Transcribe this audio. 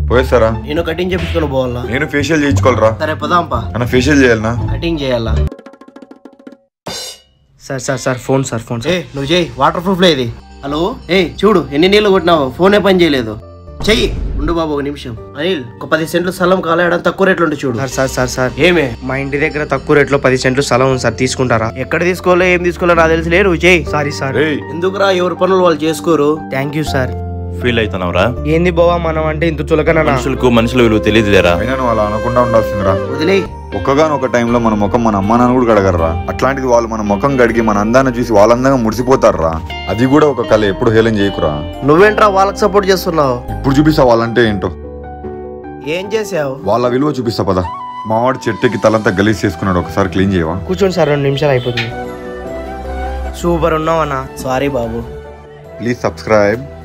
పోయేస్తారా నేను కటింగ్ చేపించుకొని పోవాలా నేను ఫేషియల్ చేయించుకోవాలరా సరే పదాంపా అన్న ఫేషియల్ చేయాలనా కటింగ్ చేయాలా sir sir sir phone sir phone ఏ నువ్వు చేయి వాటర్ ప్రూఫ్ ఇది హలో ఏ చూడు ఎన్ని నీళ్ళు కొట్టినావు ఫోనే పని చేయలేదు చెయ్యి ఉండు బాబు ఒక నిమిషం అనిల్ ఒక పది సెంట్లు స్థలం కాలేయడం తక్కువ రేట్లు ఉంటే చూడు సార్ సార్ సార్ సార్ ఏమే మా ఇంటి దగ్గర తక్కువ రేట్లో పది సెంట్లు స్థలం ఉంది సార్ తీసుకుంటారా ఎక్కడ తీసుకోవాలో ఏం తీసుకోవాలో నాకు తెలిసి నువ్వు చేయి సారీ సార్ రేయ్ ఎందుకురా ఎవరి పనులు వాళ్ళు చేసుకోరు థ్యాంక్ యూ సార్ ఫీల్ అవుతున్నావురా ఏంది బావా మనం అంటే ఇంత చులకనా మనుషులకు మనుషుల విలువ తెలియదులేరా అయినా నువ్వు అలా అనకుండా ఉండాల్సిందిరా వదిలే ఒక్కగానొక్క టైంలో మన ముఖం మన అమ్మ నాన్న కూడా కడగర్రా అట్లాంటిది వాళ్ళు మన ముఖం కడిగి మన అందాన్ని చూసి వాళ్ళందంగా మురిసిపోతారురా అది కూడా ఒక కళ ఎప్పుడు హేళన చేయకురా నువ్వేంట్రా వాళ్ళకి సపోర్ట్ చేస్తున్నావు ఇప్పుడు చూపిస్తా వాళ్ళంటే ఏంటో ఏం చేసావు వాళ్ళ విలువ చూపిస్తా పద మావాడు చెట్టుకి తలంతా గలీజ్ చేసుకున్నాడు ఒకసారి క్లీన్ చేయవా కూర్చోండి సార్ రెండు నిమిషాలు అయిపోతుంది సూపర్ ఉన్నావన్నా సారీ బాబు ప్లీజ్ సబ్స్క్రైబ్